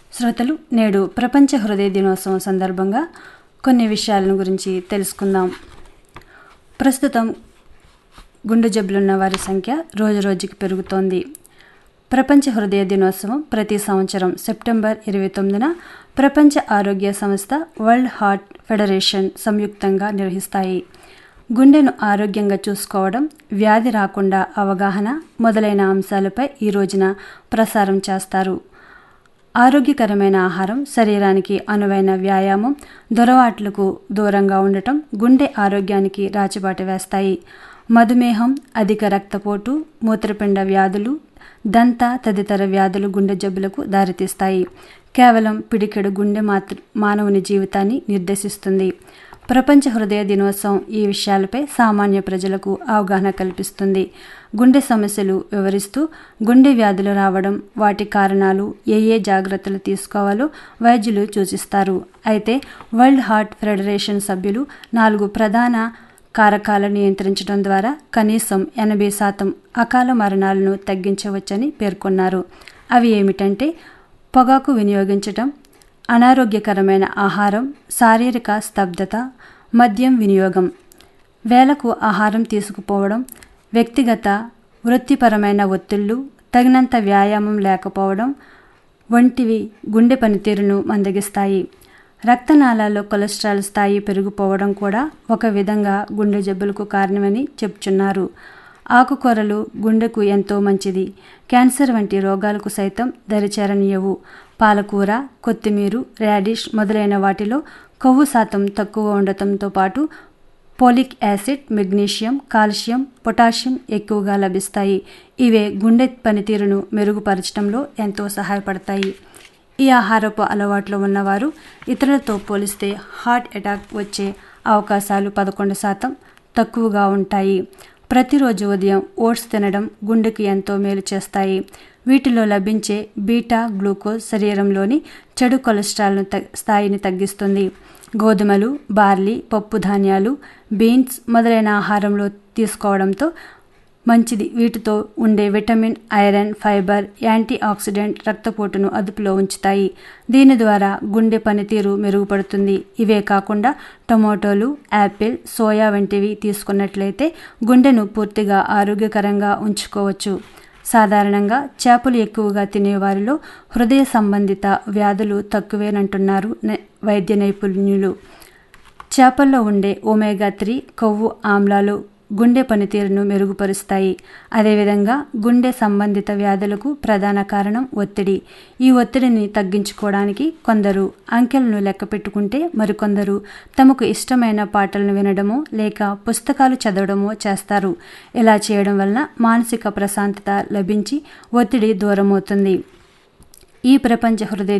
శ్రోతలు నేడు ప్రపంచ హృదయ దినోత్సవం సందర్భంగా కొన్ని విషయాలను గురించి తెలుసుకుందాం ప్రస్తుతం గుండె జబ్బులున్న వారి సంఖ్య రోజురోజుకి పెరుగుతోంది ప్రపంచ హృదయ దినోత్సవం ప్రతి సంవత్సరం సెప్టెంబర్ ఇరవై తొమ్మిదిన ప్రపంచ ఆరోగ్య సంస్థ వరల్డ్ హార్ట్ ఫెడరేషన్ సంయుక్తంగా నిర్వహిస్తాయి గుండెను ఆరోగ్యంగా చూసుకోవడం వ్యాధి రాకుండా అవగాహన మొదలైన అంశాలపై ఈ రోజున ప్రసారం చేస్తారు ఆరోగ్యకరమైన ఆహారం శరీరానికి అనువైన వ్యాయామం దొరవాట్లకు దూరంగా ఉండటం గుండె ఆరోగ్యానికి రాచిబాట వేస్తాయి మధుమేహం అధిక రక్తపోటు మూత్రపిండ వ్యాధులు దంత తదితర వ్యాధులు గుండె జబ్బులకు దారితీస్తాయి కేవలం పిడికెడు గుండె మాత్ర మానవుని జీవితాన్ని నిర్దేశిస్తుంది ప్రపంచ హృదయ దినోత్సవం ఈ విషయాలపై సామాన్య ప్రజలకు అవగాహన కల్పిస్తుంది గుండె సమస్యలు వివరిస్తూ గుండె వ్యాధులు రావడం వాటి కారణాలు ఏ ఏ జాగ్రత్తలు తీసుకోవాలో వైద్యులు సూచిస్తారు అయితే వరల్డ్ హార్ట్ ఫెడరేషన్ సభ్యులు నాలుగు ప్రధాన కారకాలను నియంత్రించడం ద్వారా కనీసం ఎనభై శాతం అకాల మరణాలను తగ్గించవచ్చని పేర్కొన్నారు అవి ఏమిటంటే పొగాకు వినియోగించటం అనారోగ్యకరమైన ఆహారం శారీరక స్తబ్దత మద్యం వినియోగం వేలకు ఆహారం తీసుకుపోవడం వ్యక్తిగత వృత్తిపరమైన ఒత్తిళ్లు తగినంత వ్యాయామం లేకపోవడం వంటివి గుండె పనితీరును మందగిస్తాయి రక్తనాళాల్లో కొలెస్ట్రాల్ స్థాయి పెరిగిపోవడం కూడా ఒక విధంగా గుండె జబ్బులకు కారణమని చెప్తున్నారు ఆకుకూరలు గుండెకు ఎంతో మంచిది క్యాన్సర్ వంటి రోగాలకు సైతం దరిచేరనీయవు పాలకూర కొత్తిమీర రాడిష్ మొదలైన వాటిలో కొవ్వు శాతం తక్కువ ఉండటంతో పాటు folic acid magnesium calcium potassium ఎక్కువగా లభిస్తాయి ఇవే గుండె పనితీరును మెరుగుపరచడంలో ఎంతో సహాయపడతాయి ఈ ఆహారపు అలవాట్లు ఉన్నవారు ఇతరులతో పోలిస్తే హార్ట్ అటాక్ వచ్చే అవకాశాలు పదకొండు శాతం తక్కువగా ఉంటాయి ప్రతిరోజు ఉదయం ఓట్స్ తినడం గుండెకు ఎంతో మేలు చేస్తాయి వీటిలో లభించే బీటా గ్లూకోజ్ శరీరంలోని చెడు కొలెస్ట్రాల్ను స్థాయిని తగ్గిస్తుంది గోధుమలు బార్లీ పప్పు ధాన్యాలు బీన్స్ మొదలైన ఆహారంలో తీసుకోవడంతో మంచిది వీటితో ఉండే vitamin iron fibre antioxidant రక్తపోటును అదుపులో ఉంచుతాయి దీని ద్వారా గుండె పనితీరు మెరుగుపడుతుంది ఇవే కాకుండా టొమాటోలు యాపిల్ సోయా వంటివి తీసుకున్నట్లయితే గుండెను పూర్తిగా ఆరోగ్యకరంగా ఉంచుకోవచ్చు సాధారణంగా చేపలు ఎక్కువగా తినేవారిలో హృదయ సంబంధిత వ్యాధులు తక్కువేనంటున్నారు వైద్య నైపుణ్యులు చేపల్లో ఉండే ఒమేగా త్రీ కొవ్వు ఆమ్లాలు గుండె పనితీరును మెరుగుపరుస్తాయి అదేవిధంగా గుండె సంబంధిత వ్యాధులకు ప్రధాన కారణం ఒత్తిడి ఈ ఒత్తిడిని తగ్గించుకోవడానికి కొందరు అంకెలను లెక్క పెట్టుకుంటే మరికొందరు తమకు ఇష్టమైన పాటలను వినడమో లేక పుస్తకాలు చదవడమో చేస్తారు ఇలా చేయడం వలన మానసిక ప్రశాంతత లభించి ఒత్తిడి దూరమవుతుంది ఈ ప్రపంచ హృదయ